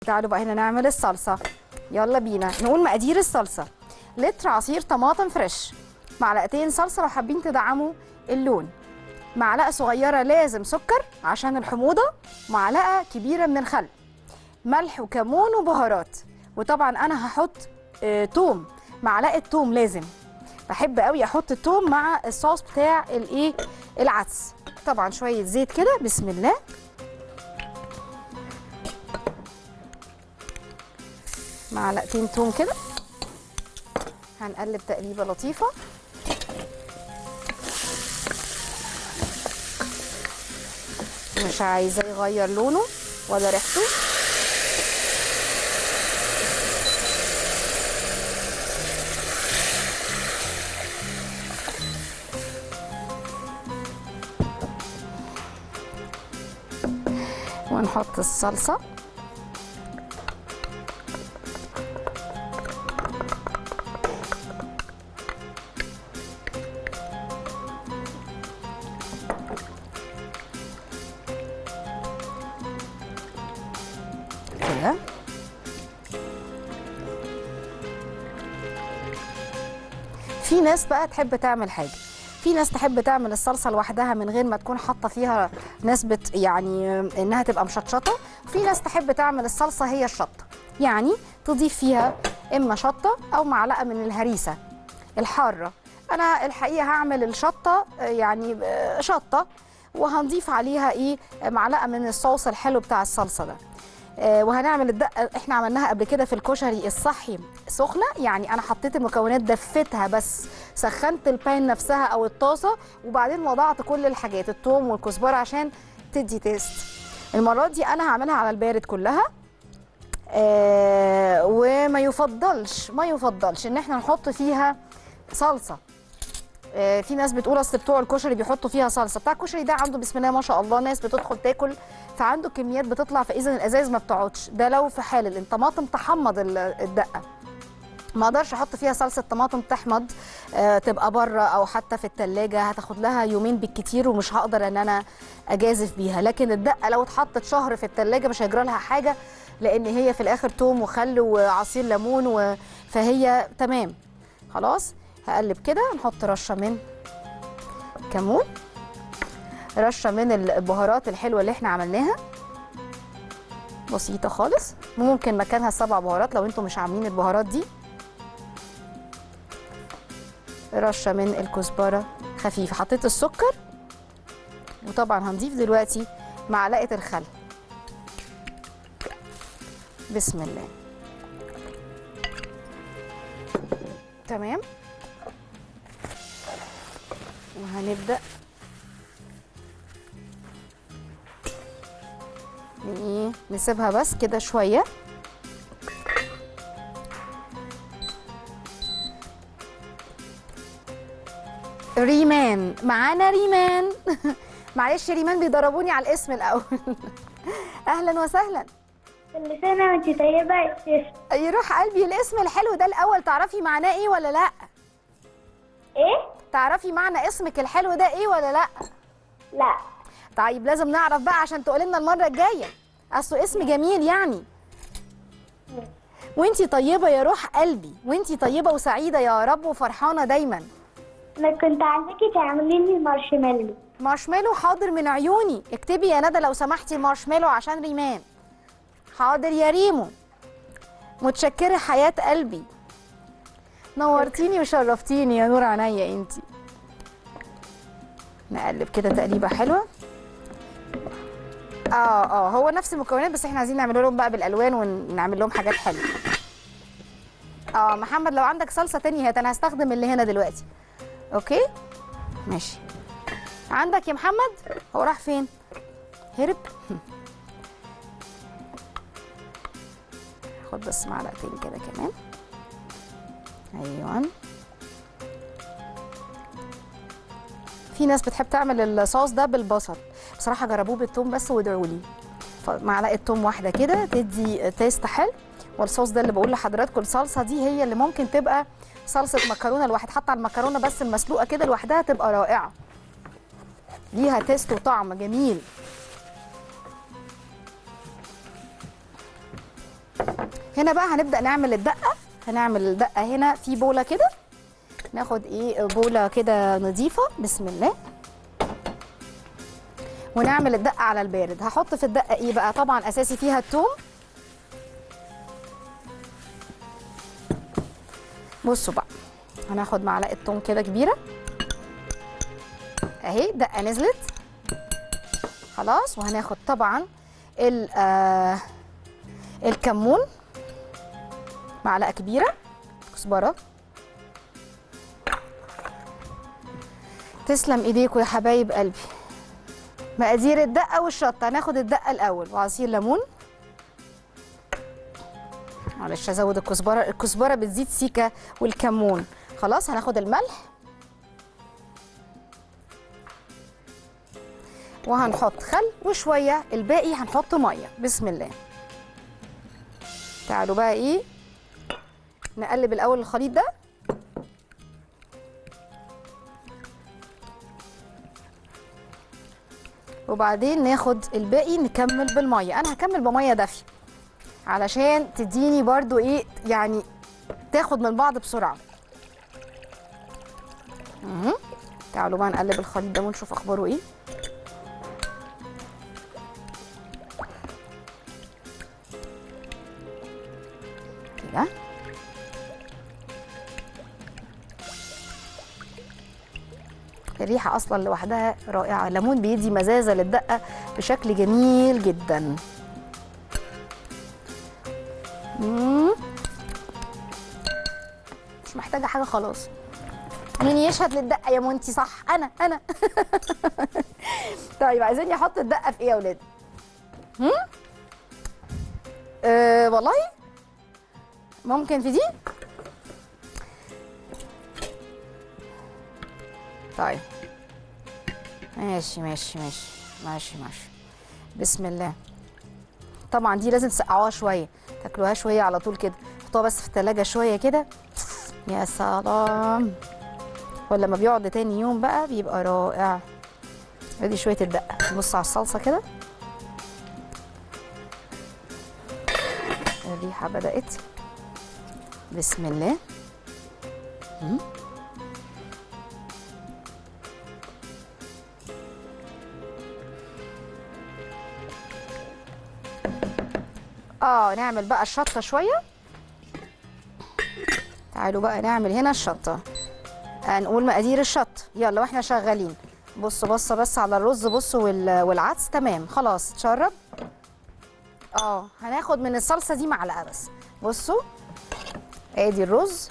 تعالوا بقى هنا نعمل الصلصه يلا بينا نقول مقادير الصلصه لتر عصير طماطم فريش معلقتين صلصه لو حابين تدعموا اللون معلقه صغيره لازم سكر عشان الحموضه معلقه كبيره من الخل ملح وكمون وبهارات وطبعا انا هحط آه، توم معلقه توم لازم بحب قوي احط التوم مع الصوص بتاع الايه العدس طبعا شويه زيت كده بسم الله معلقتين توم كده هنقلب تقليبه لطيفه مش عايزاه يغير لونه ولا ريحته ونحط الصلصه كده في ناس بقى تحب تعمل حاجه في ناس تحب تعمل الصلصه لوحدها من غير ما تكون حاطه فيها نسبه يعني انها تبقى مشطشطه في ناس تحب تعمل الصلصه هي الشطه يعني تضيف فيها اما شطه او معلقه من الهريسه الحاره انا الحقيقه هعمل الشطه آه، يعني آه، شطه وهنضيف عليها ايه معلقه من الصوص الحلو بتاع الصلصه ده آه، وهنعمل الدقه احنا عملناها قبل كده في الكشري الصحي سخنه يعني انا حطيت المكونات دفتها بس سخنت البان نفسها او الطاسه وبعدين وضعت كل الحاجات الثوم والكزبره عشان تدي تيست المره دي انا هعملها على البارد كلها آه وما يفضلش ما يفضلش ان احنا نحط فيها صلصه آه، في ناس بتقول اصل بتوع الكشري بيحطوا فيها صلصه بتاع الكشري ده عنده بسم الله ما شاء الله ناس بتدخل تاكل فعنده كميات بتطلع فاذا الازاز ما بتقعدش ده لو في حال الطماطم تحمض ال- الدقه ما اقدرش احط فيها صلصه طماطم تحمض آه، تبقى بره او حتى في التلاجة هتاخد لها يومين بالكتير ومش هقدر ان انا اجازف بيها لكن الدقه لو اتحطت شهر في التلاجة مش هيجرى لها حاجه لان هي في الاخر توم وخل وعصير ليمون و... فهي تمام خلاص هقلب كده نحط رشه من كمون رشه من البهارات الحلوه اللي احنا عملناها بسيطه خالص ممكن مكانها سبع بهارات لو انتم مش عاملين البهارات دي رشه من الكزبره خفيفه حطيت السكر وطبعا هنضيف دلوقتي معلقه الخل بسم الله تمام وهنبدأ ايه نسيبها بس كده شوية ريمان معانا ريمان معلش ريمان بيضربوني على الاسم الأول أهلا وسهلا كل سنة وانت طيبة يا شيخ يروح قلبي الاسم الحلو ده الأول تعرفي معناه ايه ولا لأ؟ ايه؟ تعرفي معنى اسمك الحلو ده ايه ولا لا لا طيب لازم نعرف بقى عشان تقولي لنا المره الجايه اصله اسم جميل يعني وانتي طيبه يا روح قلبي وانتي طيبه وسعيده يا رب وفرحانه دايما انا كنت عايزاكي تعملي لي مارشميلو مارشميلو حاضر من عيوني اكتبي يا ندى لو سمحتي مارشميلو عشان ريمان حاضر يا ريمو متشكره حياه قلبي نورتيني وشرفتيني يا نور عينيا انتي نقلب كده تقليبه حلوه اه اه هو نفس المكونات بس احنا عايزين نعمل لهم بقى بالالوان ونعمل لهم حاجات حلوه اه محمد لو عندك صلصه تانية هات انا هستخدم اللي هنا دلوقتي اوكي ماشي عندك يا محمد هو راح فين هرب خد بس معلقتين كده كمان ايوه في ناس بتحب تعمل الصوص ده بالبصل بصراحه جربوه بالثوم بس وادعوا لي معلقه ثوم واحده كده تدي تيست حلو والصوص ده اللي بقول لحضراتكم الصلصه دي هي اللي ممكن تبقى صلصه مكرونه الواحد حط على المكرونه بس المسلوقه كده لوحدها تبقى رائعه ليها تيست وطعم جميل هنا بقى هنبدا نعمل الدقه هنعمل الدقه هنا في بوله كده ناخد ايه بوله كده نظيفه بسم الله ونعمل الدقه على البارد هحط في الدقه ايه بقى طبعا اساسي فيها الثوم بصوا بقى هناخد معلقه ثوم كده كبيره اهي دقه نزلت خلاص وهناخد طبعا ال آه الكمون معلقه كبيره كزبره تسلم ايديكم يا حبايب قلبي مقادير الدقه والشطه هناخد الدقه الاول وعصير ليمون معلش ازود الكزبره الكزبره بتزيد سيكه والكمون خلاص هناخد الملح وهنحط خل وشويه الباقي هنحط ميه بسم الله تعالوا بقى ايه نقلب الاول الخليط ده وبعدين ناخد الباقي نكمل بالميه انا هكمل بميه دافيه علشان تديني برضو ايه يعني تاخد من بعض بسرعه مهم. تعالوا بقى نقلب الخليط ده ونشوف اخباره ايه كده الريحه اصلا لوحدها رائعه الليمون بيدي مزازه للدقه بشكل جميل جدا مم. مش محتاجه حاجه خلاص مين يشهد للدقه يا مونتي صح انا انا طيب عايزيني احط الدقه في ايه يا ولاد هم أه والله ممكن في دي طيب ماشي ماشي ماشي ماشي ماشي بسم الله طبعا دي لازم تسقعوها شويه تاكلوها شويه على طول كده حطوها بس في التلاجة شويه كده يا سلام ولما بيقعد تاني يوم بقى بيبقى رائع ادي شويه الدقه بص على الصلصه كده الريحه بدات بسم الله مم. اه نعمل بقى الشطه شويه تعالوا بقى نعمل هنا الشطه هنقول مقادير الشط يلا واحنا شغالين بصوا بصوا بس على الرز بصوا وال- والعدس تمام خلاص اتشرب اه هناخد من الصلصه دي معلقه بس بصوا ادي الرز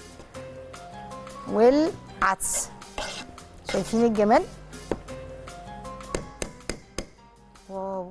والعدس شايفين الجمال واو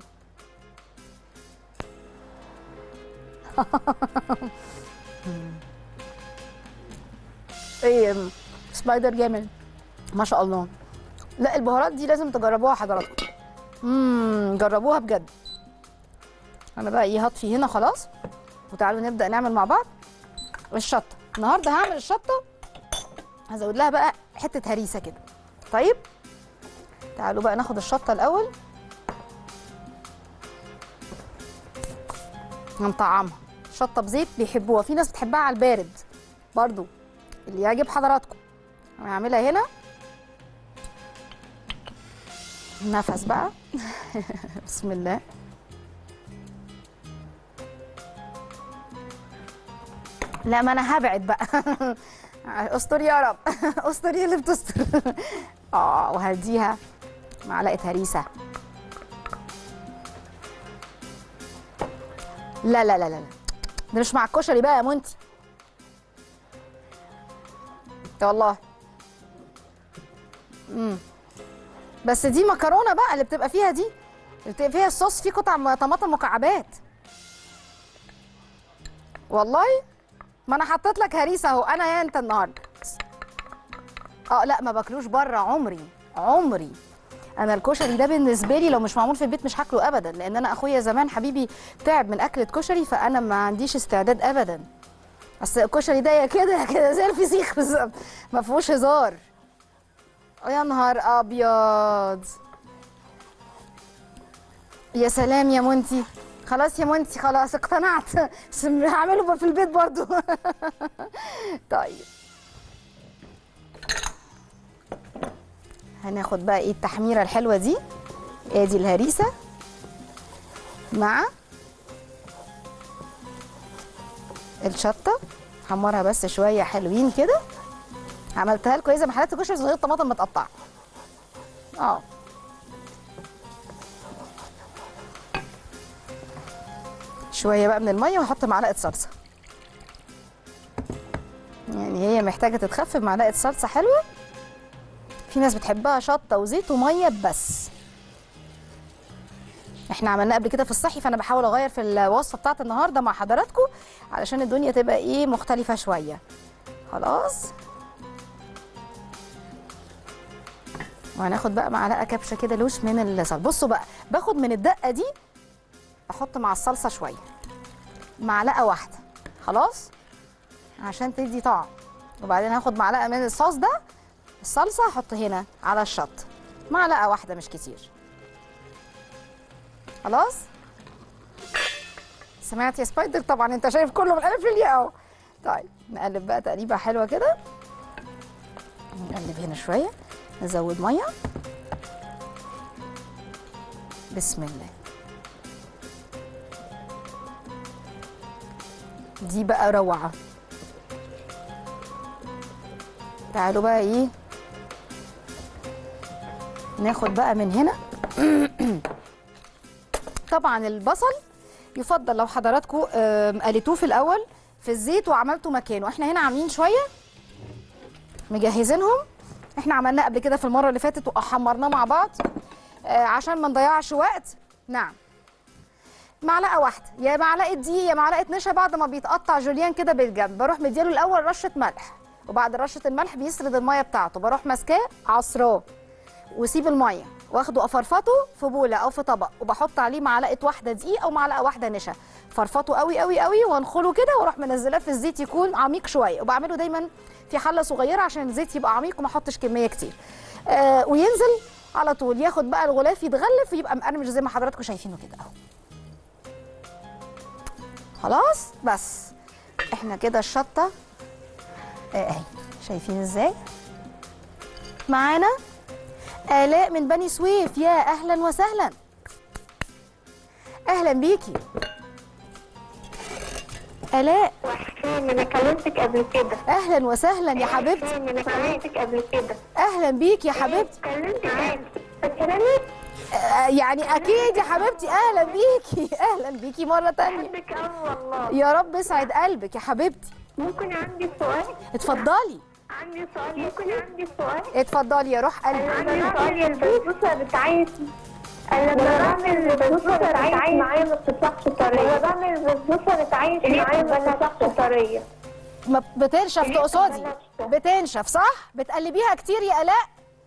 ايه سبايدر جامد ما شاء الله لا البهارات دي لازم تجربوها حضراتكم امم جربوها بجد انا بقى ايه هطفي هنا خلاص وتعالوا نبدا نعمل مع بعض الشطه النهارده هعمل الشطه هزود لها بقى حته هريسه كده طيب تعالوا بقى ناخد الشطه الاول هنطعمها شطه بزيت بيحبوها في ناس بتحبها على البارد برضو اللي يعجب حضراتكم انا هعملها هنا نفس بقى بسم الله لا ما انا هبعد بقى استر يا رب استر يا اللي بتستر اه وهديها معلقه هريسه لا لا لا لا لا. ده مش مع الكشري بقى يا منتي والله امم بس دي مكرونه بقى اللي بتبقى فيها دي اللي بتبقى فيها الصوص فيه قطع م- طماطم مكعبات والله ما انا حطيت لك هريسه اهو انا يا انت النهارده اه لا ما باكلوش بره عمري عمري انا الكشري ده بالنسبه لي لو مش معمول في البيت مش هاكله ابدا لان انا اخويا زمان حبيبي تعب من اكله كشري فانا ما عنديش استعداد ابدا اصل الكشري ده يا كده يا كده زي الفسيخ بالظبط ما فيهوش هزار يا نهار ابيض يا سلام يا منتي خلاص يا منتي خلاص اقتنعت بس هعمله بقى في البيت برضو طيب هناخد بقى ايه التحميره الحلوه دي ادي الهريسه مع الشطه حمرها بس شويه حلوين كده عملتها لكم اذا محلات الكشري من غير طماطم متقطعه اه شويه بقى من الميه واحط معلقه صلصه يعني هي محتاجه تتخفف معلقه صلصه حلوه في ناس بتحبها شطه وزيت وميه بس احنا عملناه قبل كده في الصحي فانا بحاول اغير في الوصفه بتاعت النهارده مع حضراتكم علشان الدنيا تبقى ايه مختلفه شويه خلاص وهناخد بقى معلقه كبشه كده لوش من الصلصه بصوا بقى باخد من الدقه دي احط مع الصلصه شويه معلقه واحده خلاص عشان تدي طعم وبعدين هاخد معلقه من الصوص ده الصلصه احط هنا على الشط معلقه واحده مش كتير خلاص سمعت يا سبايدر طبعا انت شايف كله من الالف للياء اهو طيب نقلب بقى تقليبه حلوه كده نقلب هنا شويه نزود ميه بسم الله دي بقى روعه تعالوا بقى ايه ناخد بقى من هنا طبعا البصل يفضل لو حضراتكم قليتوه في الاول في الزيت وعملتوا مكانه احنا هنا عاملين شويه مجهزينهم احنا عملناه قبل كده في المره اللي فاتت وحمرناه مع بعض آه عشان ما نضيعش وقت نعم معلقه واحده يا معلقه دي يا معلقه نشا بعد ما بيتقطع جوليان كده بالجنب بروح مديله الاول رشه ملح وبعد رشه الملح بيسرد الميه بتاعته بروح ماسكاه عصراه وسيب الميه واخده افرفطه في بوله او في طبق وبحط عليه معلقه واحده دقيق او معلقه واحده نشا فرفطه قوي قوي قوي وانخله كده واروح منزلاه في الزيت يكون عميق شويه وبعمله دايما في حله صغيره عشان الزيت يبقى عميق وما احطش كميه كتير آه وينزل على طول ياخد بقى الغلاف يتغلف ويبقى مقرمش زي ما حضراتكم شايفينه كده اهو خلاص بس احنا كده الشطه اهي شايفين ازاي معانا آلاء من بني سويف يا أهلا وسهلا أهلا بيكي آلاء وحشاني انا كلمتك قبل كده أهلا وسهلا يا حبيبتي وحشاني انا كلمتك قبل كده أهلا بيكي يا حبيبتي كلمتك عادي فاكراني آه يعني أكيد يا حبيبتي أهلا بيكي أهلا بيكي مرة تانية بحبك قوي والله يا رب يسعد قلبك يا حبيبتي ممكن عندي سؤال اتفضلي عندي سؤال ممكن عندي سؤال اتفضلي يا روح قلبي عندي سؤال يا البسبوسه بتعيش انا لما بعمل البسبوسه بتعيش معايا ما بتطلعش طريه لما بعمل البسبوسه بتعيش معايا ما بتطلعش طريه ما بتنشف تقصدي بتنشف صح بتقلبيها كتير يا آلاء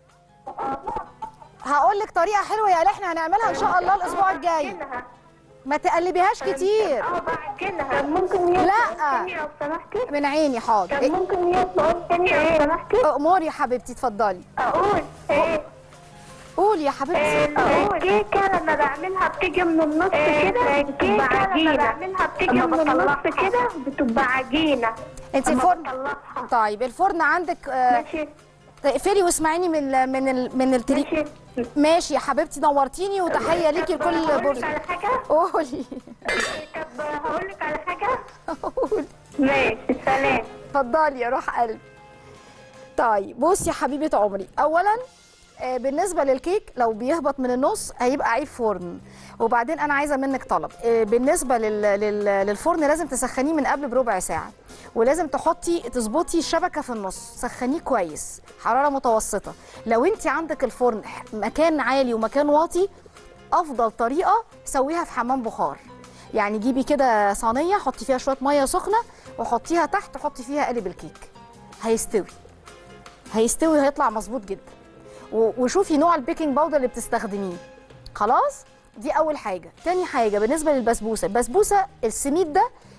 هقول لك طريقه حلوه يا آلاء احنا هنعملها ان شاء الله الاسبوع الجاي ما تقلبيهاش كتير اه بعجنها كان ممكن هي لا. سؤال تاني لو سمحتي من عيني حاضر كان ممكن هي سؤال تاني لو سمحتي اموري يا حبيبتي اتفضلي اقول ايه قولي يا حبيبتي الكيكة لما بعملها بتيجي من النص كده الكيكة لما بعملها بتيجي من النص كده بتبقى عجينة انت أما الفرن بطلعها. طيب الفرن عندك آه، ماشي اقفلي واسمعيني من ال من ال من التلي ماشي ماشي يا حبيبتي نورتيني وتحيه ليكي طب لكل هقول برج لك على حاجة قولي طب هقول لك على حاجة قولي ماشي سلام اتفضلي يا روح قلبي طيب بصي يا حبيبه عمري اولا آه، بالنسبه للكيك لو بيهبط من النص هيبقى عيب فرن وبعدين انا عايزه منك طلب آه، بالنسبه لل... لل... للفرن لازم تسخنيه من قبل بربع ساعه ولازم تحطي تظبطي الشبكه في النص سخنيه كويس حراره متوسطه لو انت عندك الفرن ح- مكان عالي ومكان واطي افضل طريقه سويها في حمام بخار يعني جيبي كده صينيه حطي فيها شويه ميه سخنه وحطيها تحت وحطي فيها قالب الكيك هيستوي هيستوي هيطلع مظبوط جدا و- وشوفي نوع البيكنج باودر اللي بتستخدميه خلاص دي اول حاجه تاني حاجه بالنسبه للبسبوسه البسبوسه السميد ده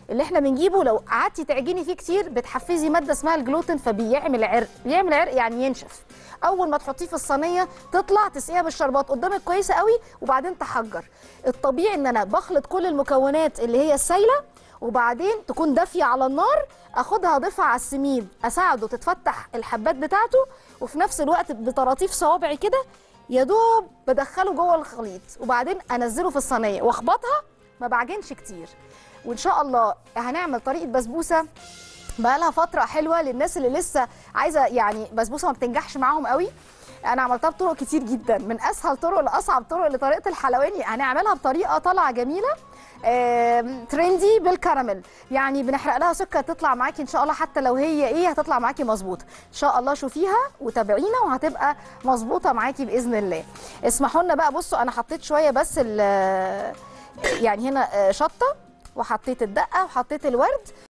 اللي احنا بنجيبه لو قعدتي تعجني فيه كتير بتحفزي ماده اسمها الجلوتين فبيعمل عرق بيعمل عرق يعني ينشف اول ما تحطيه في الصينيه تطلع تسقيها بالشربات قدامك كويسه قوي وبعدين تحجر الطبيعي ان انا بخلط كل المكونات اللي هي السايله وبعدين تكون دافيه على النار اخدها اضيفها على السميد اساعده تتفتح الحبات بتاعته وفي نفس الوقت بطراطيف صوابعي كده يا دوب بدخله جوه الخليط وبعدين انزله في الصينيه واخبطها ما بعجنش كتير وان شاء الله هنعمل طريقه بسبوسه بقى لها فتره حلوه للناس اللي لسه عايزه يعني بسبوسه ما بتنجحش معاهم قوي انا عملتها بطرق كتير جدا من اسهل طرق لاصعب طرق لطريقه الحلواني هنعملها بطريقه طالعه جميله آم، ترندي بالكراميل يعني بنحرق لها سكر تطلع معاكي ان شاء الله حتى لو هي ايه هتطلع معاكي مظبوطه ان شاء الله شوفيها وتابعينا وهتبقى مظبوطه معاكي باذن الله اسمحوا لنا بقى بصوا انا حطيت شويه بس ال- يعني هنا آه، شطه وحطيت الدقه وحطيت الورد